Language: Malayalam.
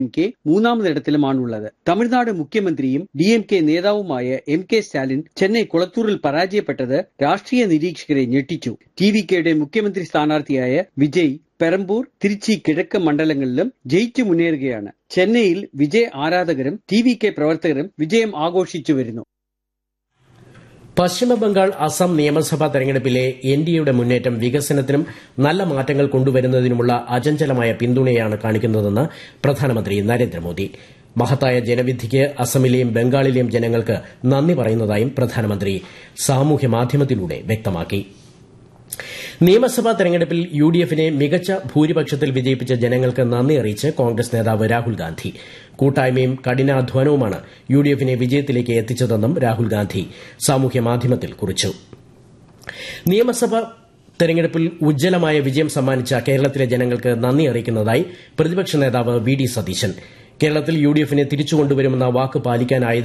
കെ മൂന്നാമതിടത്തിലുമാണുള്ളത് തമിഴ്നാട് മുഖ്യമന്ത്രിയും ഡി എം കെ നേതാവുമായ എം കെ സ്റ്റാലിൻ ചെന്നൈ കുളത്തൂരിൽ പരാജയപ്പെട്ടത് രാഷ്ട്രീയ നിരീക്ഷകരെ ഞെട്ടിച്ചു ടി വി കെയുടെ മുഖ്യമന്ത്രി സ്ഥാനാർത്ഥിയായ വിജയ് പെരമ്പൂർ തിരുച്ചി കിഴക്ക് മണ്ഡലങ്ങളിലും ജയിച്ചു മുന്നേറുകയാണ് ചെന്നൈയിൽ വിജയ് ആരാധകരും ടി വി കെ പ്രവർത്തകരും വിജയം ആഘോഷിച്ചു വരുന്നു പശ്ചിമബംഗാൾ അസം നിയമസഭാ തെരഞ്ഞെടുപ്പിലെ എൻ ഡി എയുടെ മുന്നേറ്റം വികസനത്തിനും നല്ല മാറ്റങ്ങൾ കൊണ്ടുവരുന്നതിനുമുള്ള അചഞ്ചലമായ പിന്തുണയാണ് കാണിക്കുന്നതെന്ന് പ്രധാനമന്ത്രി നരേന്ദ്രമോദി മഹത്തായ ജനവിധിക്ക് അസമിലെയും ബംഗാളിലെയും ജനങ്ങൾക്ക് നന്ദി പറയുന്നതായും പ്രധാനമന്ത്രി സാമൂഹ്യ മാധ്യമത്തിലൂടെ വ്യക്തമാക്കി നിയമസഭാ തെരഞ്ഞെടുപ്പിൽ യു ഡി എഫിനെ മികച്ച ഭൂരിപക്ഷത്തിൽ വിജയിപ്പിച്ച ജനങ്ങൾക്ക് നന്ദി അറിയിച്ച് കോൺഗ്രസ് നേതാവ് രാഹുൽ ഗാന്ധി കൂട്ടായ്മയും കഠിനാധ്വാനവുമാണ് യു ഡി എഫിനെ വിജയത്തിലേക്ക് എത്തിച്ചതെന്നും രാഹുൽ ഗാന്ധി സാമൂഹ്യ മാധ്യമത്തിൽ കുറിച്ചു നിയമസഭാ തെരഞ്ഞെടുപ്പിൽ ഉജ്ജ്വലമായ വിജയം സമ്മാനിച്ച കേരളത്തിലെ ജനങ്ങൾക്ക് നന്ദി അറിയിക്കുന്നതായി പ്രതിപക്ഷ നേതാവ് വി ഡി സതീശൻ കേരളത്തിൽ യു ഡി എഫിനെ തിരിച്ചുകൊണ്ടുവരുമെന്ന വാക്ക് പാലിക്കാനായത്